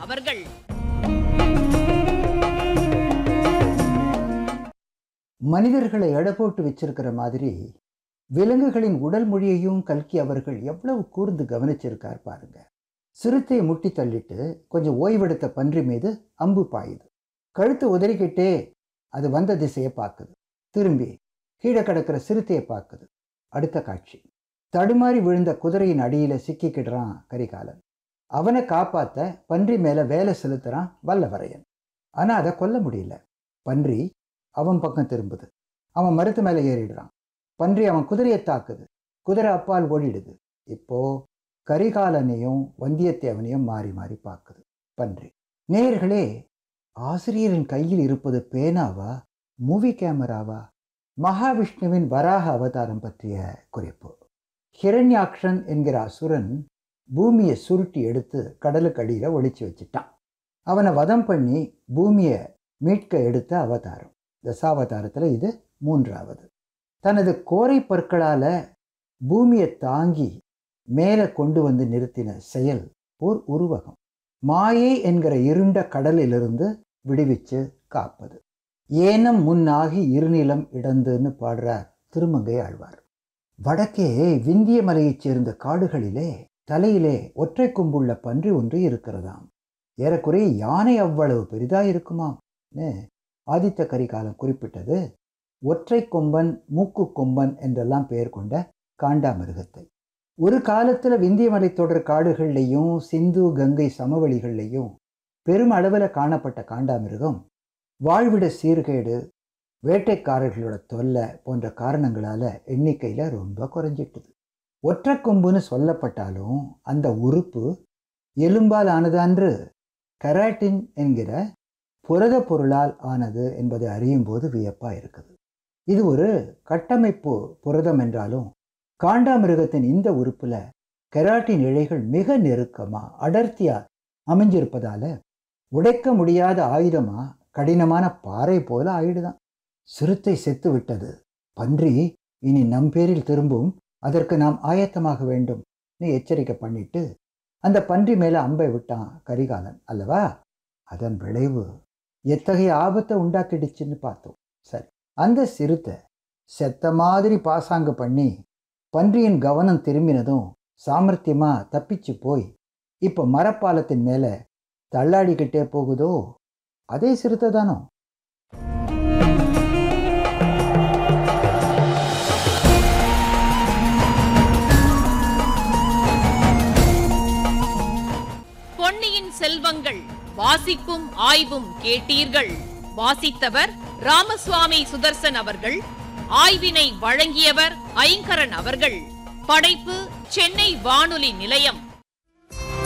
அவர்கள் மனிதர்களை எடை போட்டு வச்சிருக்கிற மாதிரி விலங்குகளின் உடல் மொழியையும் கல்கி அவர்கள் எவ்வளவு கூர்ந்து கவனிச்சிருக்கார் பாருங்க சிறுத்தையை முட்டி தள்ளிட்டு கொஞ்சம் ஓய்வெடுத்த பன்றி மீது அம்பு பாயுது கழுத்து உதறிக்கிட்டே அது வந்த திசையை பார்க்குது திரும்பி கீழே கிடக்கிற சிறுத்தையை பார்க்குது அடுத்த காட்சி தடுமாறி விழுந்த குதிரையின் அடியில சிக்கிக்கிடுறான் கரிகாலன் அவனை காப்பாத்த பன்றி மேல வேலை செலுத்துறான் வல்லவரையன் ஆனா அதை கொல்ல முடியல பன்றி அவன் பக்கம் திரும்புது அவன் மரத்து மேலே ஏறிடுறான் பன்றி அவன் குதிரையை தாக்குது குதிரை அப்பால் ஓடிடுது இப்போ கரிகாலனையும் வந்தியத்தேவனையும் மாறி மாறி பார்க்குது பன்றி நேயர்களே ஆசிரியரின் கையில் இருப்பது பேனாவா மூவி கேமராவா மகாவிஷ்ணுவின் வராக அவதாரம் பற்றிய குறிப்பு ஹிரண்யாக்ஷன் என்கிற அசுரன் பூமியை சுருட்டி எடுத்து கடலுக்கு அடியில் ஒளிச்சு வச்சிட்டான் அவனை வதம் பண்ணி பூமியை மீட்க எடுத்த அவதாரம் தசாவதாரத்தில் இது மூன்றாவது தனது கோரை பற்களால் பூமியை தாங்கி மேலே கொண்டு வந்து நிறுத்தின செயல் ஓர் உருவகம் மாயை என்கிற இருண்ட கடலிலிருந்து விடுவிச்சு காப்பது ஏனம் முன்னாகி இருநிலம் இடந்துன்னு பாடுறார் திருமங்கை ஆழ்வார் வடக்கே விந்திய மலையைச் சேர்ந்த காடுகளிலே தலையிலே ஒற்றை கொம்புள்ள பன்றி ஒன்று இருக்கிறதாம் ஏறக்குறைய யானை அவ்வளவு பெரிதா இருக்குமாம்னு ஆதித்த கரிகாலம் குறிப்பிட்டது ஒற்றை கொம்பன் மூக்கு கொம்பன் என்றெல்லாம் பெயர் கொண்ட காண்டாமிருகத்தை ஒரு காலத்தில் விந்தியமலை தொடர் காடுகள்லையும் சிந்து கங்கை சமவெளிகள்லையும் பெரும் அளவில் காணப்பட்ட காண்டாமிருகம் வாழ்விட சீர்கேடு வேட்டைக்காரர்களோட தொல்லை போன்ற காரணங்களால் எண்ணிக்கையில் ரொம்ப குறைஞ்சிட்டுது ஒற்றை கொம்புன்னு சொல்லப்பட்டாலும் அந்த உறுப்பு எலும்பால் ஆனதன்று கராட்டின் என்கிற புரத பொருளால் ஆனது என்பதை அறியும் போது வியப்பா இருக்குது இது ஒரு கட்டமைப்பு புரதம் என்றாலும் காண்டாமிருகத்தின் இந்த உறுப்புல கெராட்டின் இழைகள் மிக நெருக்கமா அடர்த்தியா அமைஞ்சிருப்பதால உடைக்க முடியாத ஆயுதமா கடினமான பாறை போல ஆயிடுதான் சிறுத்தை செத்து விட்டது பன்றி இனி நம் பேரில் திரும்பும் அதற்கு நாம் ஆயத்தமாக வேண்டும் எச்சரிக்கை பண்ணிட்டு அந்த பன்றி மேல அம்பை விட்டான் கரிகாலன் அல்லவா அதன் விளைவு எத்தகைய ஆபத்தை உண்டாக்கிடுச்சுன்னு பார்த்தோம் சரி அந்த சிறுத்தை செத்த மாதிரி பாசாங்கு பண்ணி பன்றியின் கவனம் திரும்பினதும் சாமர்த்தியமா தப்பிச்சு போய் இப்போ மரப்பாலத்தின் மேலே தள்ளாடிக்கிட்டே போகுதோ அதே சிறுத்தை தானோ பொன்னியின் செல்வங்கள் வாசிப்பும் ஆய்வும் கேட்டீர்கள் வாசித்தவர் ராமசுவாமி சுதர்சன் அவர்கள் ஆய்வினை வழங்கியவர் ஐங்கரன் அவர்கள் படைப்பு சென்னை வானொலி நிலையம்